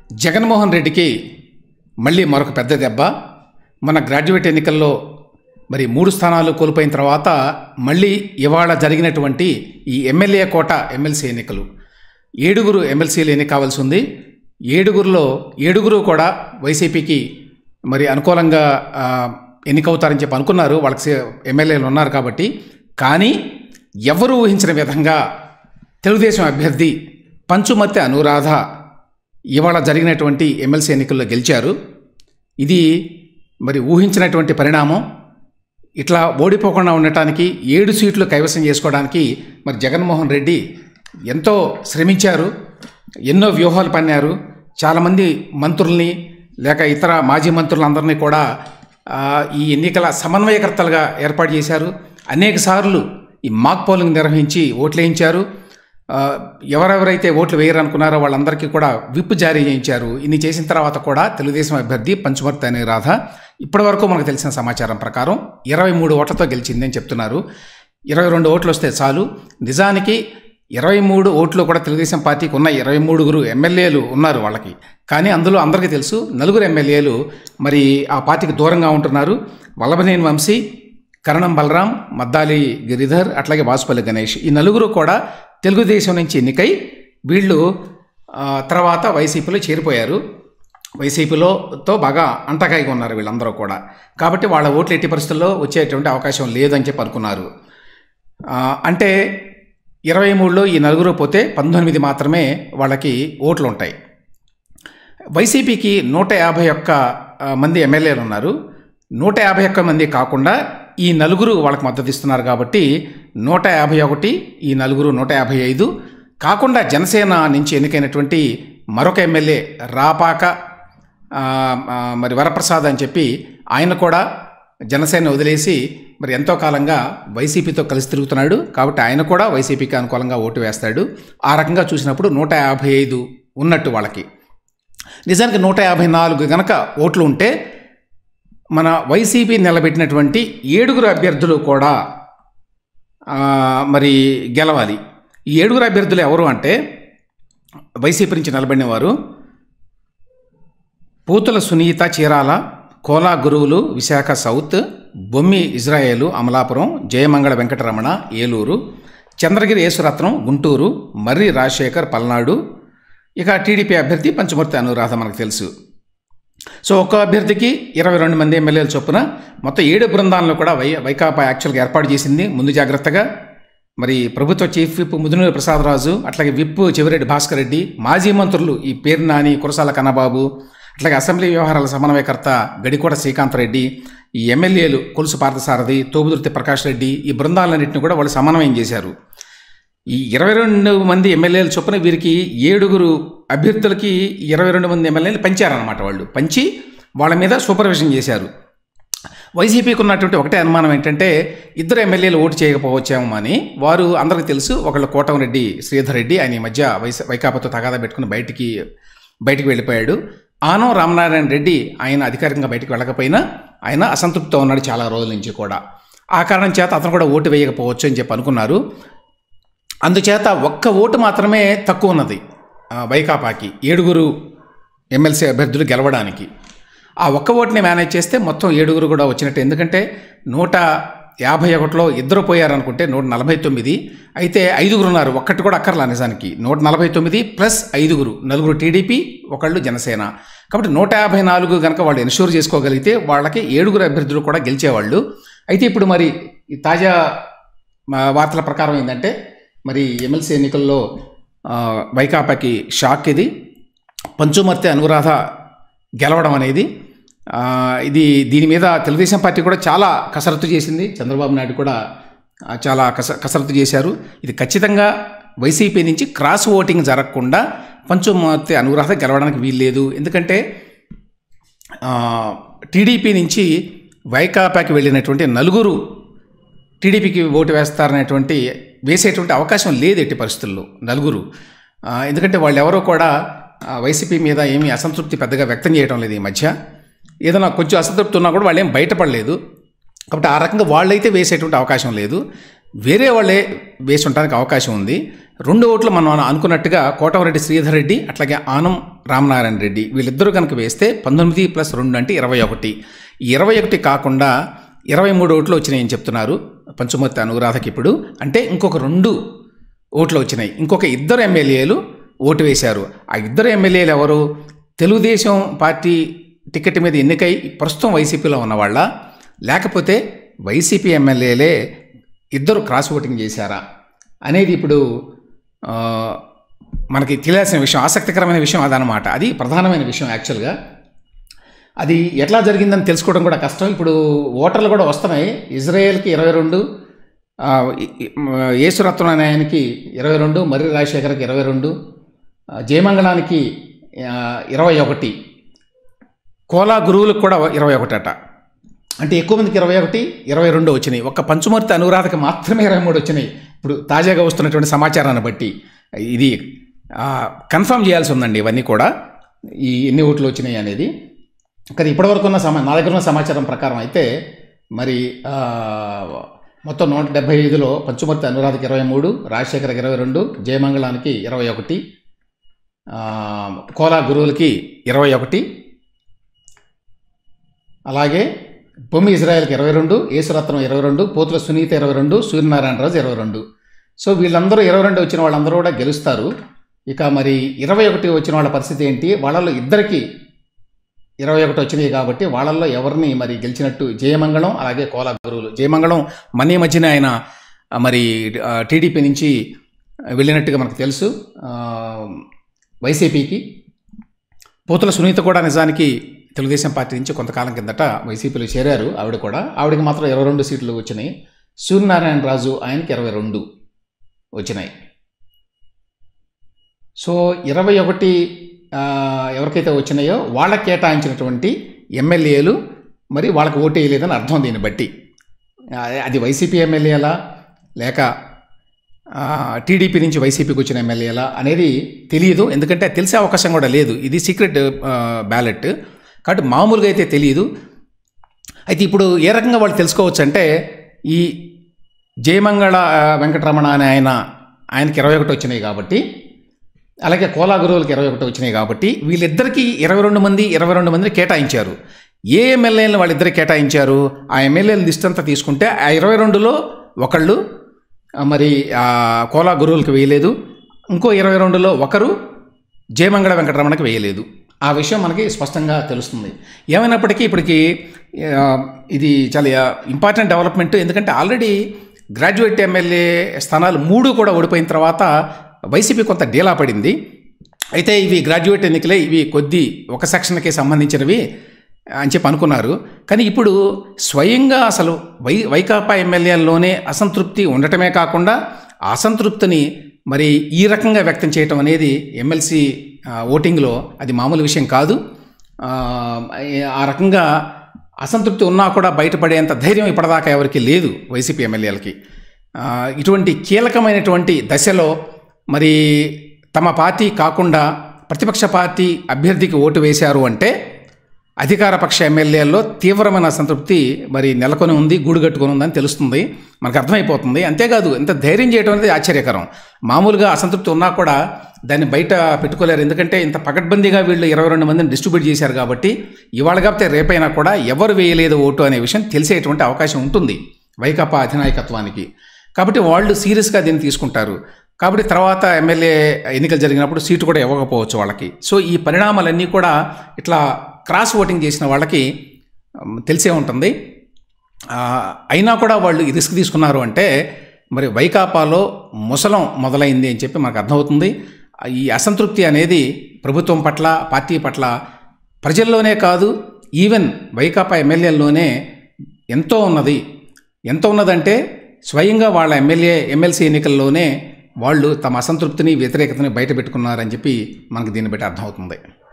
జగన్మోహన్ రెడ్డికి మళ్ళీ మరొక పెద్ద దెబ్బ మన గ్రాడ్యుయేట్ ఎన్నికల్లో మరి మూడు స్థానాలు కోల్పోయిన తర్వాత మళ్ళీ ఇవాళ జరిగినటువంటి ఈ ఎమ్మెల్యే కోట ఎమ్మెల్సీ ఎన్నికలు ఏడుగురు ఎమ్మెల్సీలు ఎన్నిక కావాల్సి ఉంది ఏడుగురులో ఏడుగురు కూడా వైసీపీకి మరి అనుకూలంగా ఆ, ఎన్నికవుతారని చెప్పి అనుకున్నారు వాళ్ళకి సే- ఎమ్మెల్యేలు ఉన్నారు కాబట్టి కానీ ఎవరు ఊహించిన విధంగా తెలుగుదేశం అభ్యర్థి పంచుమర్తి అనురాధ ఇవాళ జరిగినటువంటి ఎమ్మెల్సీ ఎన్నికల్లో గెలిచారు ఇది మరి ఊహించినటువంటి పరిణామం ఇట్లా ఓడిపోకుండా ఉండటానికి ఏడు సీట్లు కైవసం చేసుకోవడానికి మరి జగన్మోహన్ రెడ్డి ఎంతో శ్రమించారు ఎన్నో వ్యూహాలు పన్నారు చాలామంది మంత్రుల్ని లేక ఇతర మాజీ మంత్రులందరినీ కూడా ఆ, ఈ ఎన్నికల సమన్వయకర్తలుగా ఏర్పాటు చేశారు అనేక సార్లు ఈ మాక్ పోలింగ్ నిర్వహించి ఓట్లు వేయించారు ఆ, ఎవరెవరైతే ఓట్లు వేయరనుకున్నారో వాళ్ళందరికీ కూడా విప్ జారీ చేయించారు ఇన్ని చేసిన తర్వాత కూడా తెలుగుదేశం అభ్యర్థి పంచుమర్తి అనే రాధ ఇప్పటివరకు మనకు తెలిసిన సమాచారం ప్రకారం ఇరవై మూడు ఓట్లతో గెలిచిందని చెప్తున్నారు ఇరవై రెండు ఓట్లు వస్తే చాలు నిజానికి ఇరవై మూడు ఓట్లు కూడా తెలుగుదేశం పార్టీకి ఉన్న ఇరవై మూడుగురు ఎమ్మెల్యేలు ఉన్నారు వాళ్ళకి కానీ అందులో అందరికీ తెలుసు నలుగురు ఎమ్మెల్యేలు మరి ఆ పార్టీకి దూరంగా ఉంటున్నారు వల్లభనేని వంశీ కరణం బలరాం మద్దాలి గిరిధర్ అట్లాగే వాసుపల్లి గణేష్ ఈ నలుగురు కూడా తెలుగుదేశం నుంచి ఎన్నికై వీళ్ళు ఆ, తర్వాత వైసీపీలో చేరిపోయారు వైసీపీలో తో బాగా అంటకాయిగా ఉన్నారు వీళ్ళందరూ కూడా కాబట్టి వాళ్ళ ఓట్లు ఎట్టి పరిస్థితుల్లో వచ్చేటువంటి అవకాశం లేదని చెప్పి అనుకున్నారు ఆ, అంటే ఇరవై మూడులో ఈ నలుగురు పోతే పంతొమ్మిది మాత్రమే వాళ్ళకి ఓట్లు ఉంటాయి వైసీపీకి నూట యాభై ఒక్క ఆ, మంది ఎమ్మెల్యేలు ఉన్నారు నూట యాభై ఒక్క మంది కాకుండా ఈ నలుగురు వాళ్ళకి మద్దతు ఇస్తున్నారు కాబట్టి నూట యాభై ఒకటి ఈ నలుగురు నూట యాభై ఐదు కాకుండా జనసేన నుంచి ఎన్నికైనటువంటి మరొక ఎమ్మెల్యే రాపాక ఆ, ఆ, మరి వరప్రసాద్ అని చెప్పి ఆయన కూడా జనసేన వదిలేసి మరి ఎంతో కాలంగా వైసీపీతో కలిసి తిరుగుతున్నాడు కాబట్టి ఆయన కూడా వైసీపీకి అనుకూలంగా ఓటు వేస్తాడు ఆ రకంగా చూసినప్పుడు నూట యాభై ఐదు ఉన్నట్టు వాళ్ళకి నిజానికి నూట యాభై నాలుగు గనక ఓట్లు ఉంటే మన వైసీపీ నిలబెట్టినటువంటి ఏడుగురు అభ్యర్థులు కూడా ఆ, మరి గెలవాలి ఈ ఏడుగురు అభ్యర్థులు ఎవరు అంటే వైసీపీ నుంచి నిలబడిన వారు పూతుల సునీత చీరాల కోలా గురువులు విశాఖ సౌత్ బొమ్మి ఇజ్రాయేలు అమలాపురం జయమంగళ వెంకటరమణ ఏలూరు చంద్రగిరి యేసురత్నం గుంటూరు మర్రి రాజశేఖర్ పల్నాడు ఇక టీడీపీ అభ్యర్థి పంచమూర్తి అనురాధ మనకు తెలుసు సో ఒక్క అభ్యర్థికి ఇరవై రెండు మంది ఎమ్మెల్యేల చొప్పున మొత్తం ఏడు బృందాలను కూడా వై వైకాపా యాక్చువల్గా ఏర్పాటు చేసింది ముందు జాగ్రత్తగా మరి ప్రభుత్వ చీఫ్ విప్ ముదునూరి ప్రసాదరాజు అట్లాగే విప్ చెవిరెడ్డి భాస్కర్ రెడ్డి మాజీ మంత్రులు ఈ పేరు నాని కురసాల కన్నబాబు అట్లాగే అసెంబ్లీ వ్యవహారాల సమన్వయకర్త గడికోట శ్రీకాంత్ రెడ్డి ఈ ఎమ్మెల్యేలు కొలుసు పార్థసారథి తోబుదుర్తి ప్రకాష్ రెడ్డి ఈ బృందాలన్నింటిని కూడా వాళ్ళు సమన్వయం చేశారు ఈ ఇరవై రెండు మంది ఎమ్మెల్యేలు చొప్పున వీరికి ఏడుగురు అభ్యర్థులకి ఇరవై రెండు మంది ఎమ్మెల్యేలు పంచారనమాట వాళ్ళు పంచి వాళ్ళ మీద సూపర్విజన్ చేశారు వైసీపీకి ఉన్నటువంటి ఒకటే అనుమానం ఏంటంటే ఇద్దరు ఎమ్మెల్యేలు ఓటు చేయకపోవచ్చాము అని వారు అందరికీ తెలుసు ఒకళ్ళు కోటంరెడ్డి శ్రీధర్ రెడ్డి ఆయన ఈ మధ్య వైస వైకాపాతో తగాదా పెట్టుకుని బయటికి బయటికి వెళ్ళిపోయాడు ఆనం రామనారాయణ రెడ్డి ఆయన అధికారికంగా బయటికి వెళ్ళకపోయినా ఆయన అసంతృప్తితో ఉన్నాడు చాలా రోజుల నుంచి కూడా ఆ కారణం చేత అతను కూడా ఓటు వేయకపోవచ్చు అని చెప్పి అనుకున్నారు అందుచేత ఒక్క ఓటు మాత్రమే తక్కువ ఉన్నది ఆ, వైకాపాకి ఏడుగురు ఎమ్మెల్సీ అభ్యర్థులు గెలవడానికి ఆ ఒక్క ఓటుని మేనేజ్ చేస్తే మొత్తం ఏడుగురు కూడా వచ్చినట్టు ఎందుకంటే నూట యాభై ఒకటిలో ఇద్దరు పోయారనుకుంటే నూట నలభై తొమ్మిది అయితే ఐదుగురు ఉన్నారు ఒక్కటి కూడా అక్కర్లా నిజానికి నూట నలభై తొమ్మిది ప్లస్ ఐదుగురు నలుగురు టీడీపీ ఒకళ్ళు జనసేన కాబట్టి నూట యాభై నాలుగు కనుక వాళ్ళు ఎన్షూర్ చేసుకోగలిగితే వాళ్ళకి ఏడుగురు అభ్యర్థులు కూడా గెలిచేవాళ్ళు అయితే ఇప్పుడు మరి ఈ తాజా మా వార్తల ప్రకారం ఏంటంటే మరి ఎమ్మెల్సీ ఎన్నికల్లో ఆ, వైకాపాకి షాక్ ఇది పంచుమర్తి అనురాధ గెలవడం అనేది ఆ, ఇది దీని మీద తెలుగుదేశం పార్టీ కూడా చాలా కసరత్తు చేసింది చంద్రబాబు నాయుడు కూడా ఆ, చాలా కస కసరత్తు చేశారు ఇది ఖచ్చితంగా వైసీపీ నుంచి క్రాస్ ఓటింగ్ జరగకుండా పంచుమర్తి అనురాధ గెలవడానికి వీల్లేదు ఎందుకంటే ఆ, టీడీపీ నుంచి వైకాపాకి వెళ్ళినటువంటి నలుగురు టీడీపీకి ఓటు వేస్తారనేటువంటి వేసేటువంటి అవకాశం లేదు ఎట్టి పరిస్థితుల్లో నలుగురు ఆ, ఎందుకంటే వాళ్ళు ఎవరో కూడా ఆ, వైసీపీ మీద ఏమీ అసంతృప్తి పెద్దగా వ్యక్తం చేయడం లేదు ఈ మధ్య ఏదైనా కొంచెం అసంతృప్తి ఉన్నా కూడా వాళ్ళు ఏం బయటపడలేదు కాబట్టి ఆ రకంగా వాళ్ళైతే వేసేటువంటి అవకాశం లేదు వేరే వాళ్ళే వేసి ఉండడానికి అవకాశం ఉంది రెండు ఓట్లు మనం అనుకున్నట్టుగా కోటవరెడ్డి శ్రీధర్ రెడ్డి అట్లాగే ఆనం రామనారాయణ రెడ్డి వీళ్ళిద్దరూ కనుక వేస్తే పంతొమ్మిది ప్లస్ రెండు అంటే ఇరవై ఒకటి ఈ ఇరవై ఒకటి కాకుండా ఇరవై మూడు ఓట్లు వచ్చినాయని చెప్తున్నారు పంచుమర్తి అనురాధకి ఇప్పుడు అంటే ఇంకొక రెండు ఓట్లు వచ్చినాయి ఇంకొక ఇద్దరు ఎమ్మెల్యేలు ఓటు వేశారు ఆ ఇద్దరు ఎమ్మెల్యేలు ఎవరు తెలుగుదేశం పార్టీ టికెట్ మీద ఎన్నికై ప్రస్తుతం వైసీపీలో ఉన్నవాళ్ళ లేకపోతే వైసీపీ ఎమ్మెల్యేలే ఇద్దరు క్రాస్ ఓటింగ్ చేశారా అనేది ఇప్పుడు ఆ, మనకి తెలియాల్సిన విషయం ఆసక్తికరమైన విషయం అదనమాట అది ప్రధానమైన విషయం యాక్చువల్గా అది ఎట్లా జరిగిందని తెలుసుకోవడం కూడా కష్టం ఇప్పుడు ఓటర్లు కూడా వస్తున్నాయి ఇజ్రాయెల్కి ఇరవై రెండు యేసురత్నం అనే ఆయనకి ఇరవై రెండు మర్రి రాజశేఖర్కి ఇరవై రెండు జయమంగళానికి ఆ, ఇరవై ఒకటి కోలా గురువులకు కూడా ఇరవై ఒకటి అట అంటే ఎక్కువ మందికి ఇరవై ఒకటి ఇరవై రెండు వచ్చినాయి ఒక్క పంచుమూర్తి అనురాధకి మాత్రమే ఇరవై మూడు వచ్చినాయి ఇప్పుడు తాజాగా వస్తున్నటువంటి సమాచారాన్ని బట్టి ఇది కన్ఫర్మ్ చేయాల్సి ఉందండి ఇవన్నీ కూడా ఈ ఎన్ని ఓట్లు వచ్చినాయి అనేది కానీ ఇప్పటివరకు ఉన్న సమా నా దగ్గర ఉన్న సమాచారం ప్రకారం అయితే మరి ఆ, మొత్తం నూట డెబ్బై ఐదులో పంచుమర్తి అనురాధకి ఇరవై మూడు రాజశేఖర్కి ఇరవై రెండు జయమంగళానికి ఇరవై ఒకటి ఆ, కోలా గురువులకి ఇరవై ఒకటి అలాగే బొమ్మి ఇజ్రాయెల్కి ఇరవై రెండు యేసురత్నం ఇరవై రెండు పోతుల సునీత ఇరవై రెండు సూర్యనారాయణరాజు ఇరవై రెండు సో వీళ్ళందరూ ఇరవై రెండు వచ్చిన వాళ్ళందరూ కూడా గెలుస్తారు ఇక మరి ఇరవై ఒకటి వచ్చిన వాళ్ళ పరిస్థితి ఏంటి వాళ్ళలో ఇద్దరికి ఇరవై ఒకటి వచ్చినాయి కాబట్టి వాళ్ళల్లో ఎవరిని మరి గెలిచినట్టు జయమంగళం అలాగే కోలా గురువులు జయమంగళం మన్నీ మధ్యన ఆయన ఆ, మరి ఆ, టీడీపీ నుంచి వెళ్ళినట్టుగా మనకు తెలుసు ఆ, వైసీపీకి పోతుల సునీత కూడా నిజానికి తెలుగుదేశం పార్టీ నుంచి కొంతకాలం కిందట వైసీపీలో చేరారు ఆవిడ కూడా ఆవిడకి మాత్రం ఇరవై రెండు సీట్లు వచ్చినాయి సూర్యనారాయణ రాజు ఆయనకి ఇరవై రెండు వచ్చినాయి సో ఇరవై ఒకటి ఆ, ఎవరికైతే వచ్చినాయో వాళ్ళకి కేటాయించినటువంటి ఎమ్మెల్యేలు మరి వాళ్ళకి ఓటు వేయలేదని అర్థం దీన్ని బట్టి ఆ, అది వైసీపీ ఎమ్మెల్యేలా లేక ఆ, టీడీపీ నుంచి వైసీపీకి వచ్చిన ఎమ్మెల్యేలా అనేది తెలియదు ఎందుకంటే అది తెలిసే అవకాశం కూడా లేదు ఇది సీక్రెట్ బ్యాలెట్ కాబట్టి మామూలుగా అయితే తెలియదు అయితే ఇప్పుడు ఏ రకంగా వాళ్ళు తెలుసుకోవచ్చు అంటే ఈ జయమంగళ ఆ, వెంకటరమణ అనే ఆయన ఆయనకి ఇరవై ఒకటి వచ్చినాయి కాబట్టి అలాగే కోలా గురువులకి ఇరవై ఒకటి వచ్చినాయి కాబట్టి వీళ్ళిద్దరికీ ఇరవై రెండు మంది ఇరవై రెండు మందిని కేటాయించారు ఏ ఎమ్మెల్యేలను వాళ్ళిద్దరు కేటాయించారు ఆ ఎమ్మెల్యేల లిస్ట్ అంతా తీసుకుంటే ఆ ఇరవై రెండులో ఒకళ్ళు ఆ, మరి ఆ, కోలా గురువులకు వేయలేదు ఇంకో ఇరవై రెండులో ఒకరు జయమంగళ వెంకటరమణకి వేయలేదు ఆ విషయం మనకి స్పష్టంగా తెలుస్తుంది ఏమైనప్పటికీ ఇప్పటికి ఆ, ఇది చాలా ఇంపార్టెంట్ డెవలప్మెంట్ ఎందుకంటే ఆల్రెడీ గ్రాడ్యుయేట్ ఎమ్మెల్యే స్థానాలు మూడు కూడా ఓడిపోయిన తర్వాత వైసీపీ కొంత డీలా పడింది అయితే ఇవి గ్రాడ్యుయేట్ ఎన్నికలే ఇవి కొద్ది ఒక సెక్షన్కి సంబంధించినవి అని చెప్పి అనుకున్నారు కానీ ఇప్పుడు స్వయంగా అసలు వై వైకాపా ఎమ్మెల్యేల్లోనే అసంతృప్తి ఉండటమే కాకుండా ఆ అసంతృప్తిని మరి ఈ రకంగా వ్యక్తం చేయటం అనేది ఎమ్మెల్సీ ఓటింగ్లో అది మామూలు విషయం కాదు ఆ, ఆ రకంగా అసంతృప్తి ఉన్నా కూడా బయటపడేంత ధైర్యం ఇప్పటిదాకా ఎవరికి లేదు వైసీపీ ఎమ్మెల్యేలకి ఆ, ఇటువంటి కీలకమైనటువంటి దశలో మరి తమ పార్టీ కాకుండా ప్రతిపక్ష పార్టీ అభ్యర్థికి ఓటు వేశారు అంటే అధికార పక్ష ఎమ్మెల్యేల్లో తీవ్రమైన అసంతృప్తి మరి నెలకొని ఉంది గూడు కట్టుకొని ఉందని తెలుస్తుంది మనకు అర్థమైపోతుంది అంతేకాదు ఇంత ధైర్యం చేయడం అనేది ఆశ్చర్యకరం మామూలుగా అసంతృప్తి ఉన్నా కూడా దాన్ని బయట పెట్టుకోలేరు ఎందుకంటే ఇంత పకడ్బందీగా వీళ్ళు ఇరవై రెండు మందిని డిస్ట్రిబ్యూట్ చేశారు కాబట్టి ఇవాళ కాకపోతే రేపైనా కూడా ఎవరు వేయలేదు ఓటు అనే విషయం తెలిసేటువంటి అవకాశం ఉంటుంది వైకాపా అధినాయకత్వానికి కాబట్టి వాళ్ళు సీరియస్గా దీన్ని తీసుకుంటారు కాబట్టి తర్వాత ఎమ్మెల్యే ఎన్నికలు జరిగినప్పుడు సీటు కూడా ఇవ్వకపోవచ్చు వాళ్ళకి సో ఈ పరిణామాలన్నీ కూడా ఇట్లా క్రాస్ ఓటింగ్ చేసిన వాళ్ళకి ఉమ్, తెలిసే ఉంటుంది ఆ, అయినా కూడా వాళ్ళు ఈ రిస్క్ తీసుకున్నారు అంటే మరి వైకాపాలో ముసలం మొదలైంది అని చెప్పి మనకు అర్థమవుతుంది ఈ అసంతృప్తి అనేది ప్రభుత్వం పట్ల పార్టీ పట్ల ప్రజల్లోనే కాదు ఈవెన్ వైకాపా ఎమ్మెల్యేల్లోనే ఎంతో ఉన్నది ఎంత ఉన్నదంటే స్వయంగా వాళ్ళ ఎమ్మెల్యే ఎమ్మెల్సీ ఎన్నికల్లోనే వాళ్ళు తమ అసంతృప్తిని వ్యతిరేకతని బయట పెట్టుకున్నారని చెప్పి మనకు దీన్ని బట్టి అర్థమవుతుంది